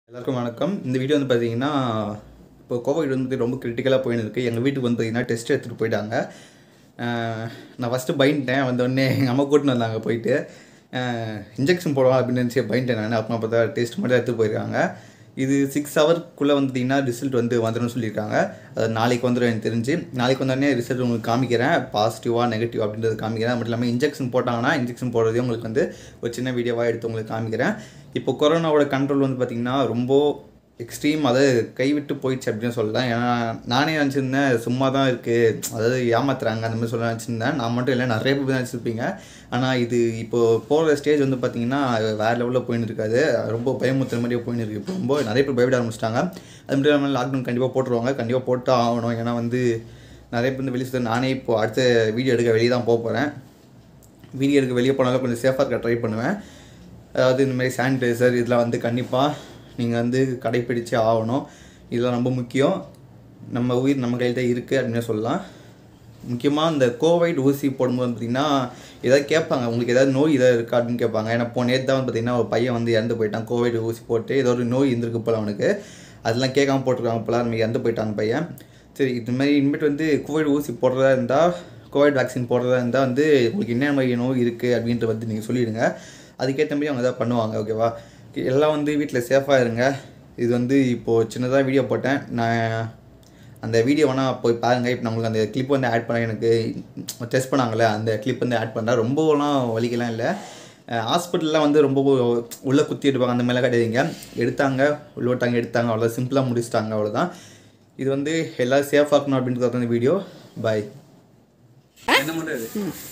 எல்லாருக்கும் வணக்கம் இந்த வீடியோ வந்து பார்த்தீங்கன்னா இப்போ கோவிட் வந்து ரொம்ப கிரிட்டிக்கலாக போயின்னு இருக்கு எங்கள் வீட்டுக்கு வந்து பார்த்தீங்கன்னா டெஸ்ட் எடுத்துகிட்டு போயிட்டாங்க அஹ் நான் ஃபஸ்ட்டு பயந்துட்டேன் வந்தோடனே எங்கள் அம்மா கூட்டின்னு வந்தாங்க போயிட்டு இன்ஜெக்ஷன் போடுவாங்க அப்படின்னு நினச்சி பயந்துட்டேன் நான் அப்புறம் பார்த்தா டெஸ்ட் மட்டும் எடுத்துகிட்டு போயிருக்காங்க இது சிக்ஸ் ஹவர்க்குள்ளே வந்துட்டிங்கன்னா ரிசல்ட் வந்து வந்துடும் சொல்லியிருக்காங்க அது நாளைக்கு வந்துடும் எனக்கு தெரிஞ்சு நாளைக்கு வந்தோடனே ரிசல்ட் உங்களுக்கு காமிக்கிறேன் பாசிட்டிவாக நெகட்டிவ் அப்படின்றது காமிக்கிறேன் அது மட்டும் இல்லாமல் இன்ஜெக்ஷன் போட்டாங்கன்னா இன்ஜெக்ஷன் போடுறதையும் உங்களுக்கு வந்து ஒரு சின்ன வீடியோவாக எடுத்து உங்களுக்கு காமிக்கிறேன் இப்போ கொரோனாவோட கண்ட்ரோல் வந்து பார்த்திங்கன்னா ரொம்ப எக்ஸ்ட்ரீம் அதை கைவிட்டு போயிடுச்சு அப்படின்னு சொல்லலாம் ஏன்னா நானே நினச்சிருந்தேன் சும்மா தான் இருக்குது அதாவது ஏமாத்துறாங்க அந்த மாதிரி சொல்ல நினச்சிருந்தேன் நான் மட்டும் இல்லை நிறைய பேர் நினச்சிருப்பீங்க ஆனால் இது இப்போ போகிற ஸ்டேஜ் வந்து பார்த்திங்கன்னா வேறு லெவலில் போயின்னு இருக்காது ரொம்ப பயமுத்துற மாதிரியே போயின்னு இருக்குது இப்போ ரொம்ப நிறைய பேர் பயப்பட ஆரம்பிச்சிட்டாங்க அது மட்டும் இல்லாமல் லாக்டவுன் கண்டிப்பாக போட்டுருவாங்க கண்டிப்பாக போட்டு ஆகணும் ஏன்னா வந்து நிறைய பேர் வந்து வெளியே சுத்த நானே இப்போ அடுத்த வீடியோ எடுக்க வெளியே தான் போக போகிறேன் வீடியோ எடுக்க வெளியே போனாலும் கொஞ்சம் சேஃபாக இருக்க ட்ரை பண்ணுவேன் அதாவது இந்த மாதிரி சானிடைசர் இதெல்லாம் வந்து கண்டிப்பாக நீங்கள் வந்து கடைப்பிடிச்சே ஆகணும் இதெல்லாம் ரொம்ப முக்கியம் நம்ம உயிர் நம்ம கையில் தான் இருக்குது அப்படின்னு சொல்லலாம் முக்கியமாக இந்த கோவிட் ஊசி போடும்போது பார்த்திங்கன்னா ஏதாவது கேட்பாங்க உங்களுக்கு ஏதாவது நோய் ஏதாவது இருக்கா அப்படின்னு கேட்பாங்க ஏன்னா இப்போ நேற்று தான் பார்த்திங்கன்னா ஒரு பையன் வந்து இறந்து போயிட்டான் கோவிட் ஊசி போட்டு ஏதோ ஒரு நோய் இருந்திருக்கு போல அவனுக்கு அதெல்லாம் கேட்காம போட்டிருக்காங்க போல நம்ம இறந்து போயிட்டான் அந்த பையன் சரி இது மாதிரி இனிமேட்டு வந்து கோவிட் ஊசி போடுறதா இருந்தால் கோவிட் வேக்சின் போடுறதா இருந்தால் வந்து உங்களுக்கு என்ன மாதிரி நோய் இருக்குது அப்படின்ட்டு வந்து நீங்கள் சொல்லிவிடுங்க அதுக்கேற்ற மாதிரி அவங்க எதாவது பண்ணுவாங்க ஓகேவா எல்லாம் வந்து வீட்டில் சேஃபாக இருங்க இது வந்து இப்போது சின்னதாக வீடியோ போட்டேன் நான் அந்த வீடியோ வேணால் போய் பாருங்கள் இப்போ நம்மளுக்கு அந்த கிளிப் வந்து ஆட் பண்ண எனக்கு டெஸ்ட் பண்ணாங்கல்ல அந்த கிளிப் வந்து ஆட் பண்ணால் ரொம்பலாம் வலிக்கலாம் இல்லை ஹாஸ்பிட்டலில் வந்து ரொம்ப உள்ளே குத்தி எடுப்பாங்க அந்த மாதிரிலாம் கிடையாதுங்க எடுத்தாங்க உள்ள விட்டாங்க எடுத்தாங்க அவ்வளோ சிம்பிளாக முடிச்சிட்டாங்க அவ்வளோதான் இது வந்து எல்லோரும் சேஃபாக இருக்கணும் அப்படின்றது அந்த வீடியோ பாய் என்ன பண்ணுறது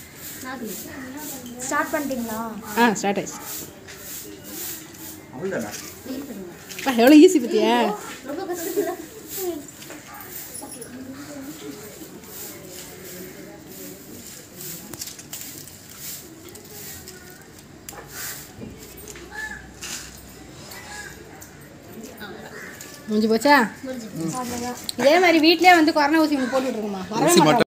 ஸ்டார்ட் பண்ணிட்டீங்களா ஆ ஸ்டார்ட் ஆயிடுச்சு அவ்வளோதானா ஆ எவ்வளோ ஈஸி பத்தியா ரொம்ப கஷ்டம் முடிஞ்சு போச்சா இதே மாதிரி வீட்லயே வந்து கொரோனா ஊசி ஒன்று போட்டுட்டு இருக்குமா வரவே மாட்டோம்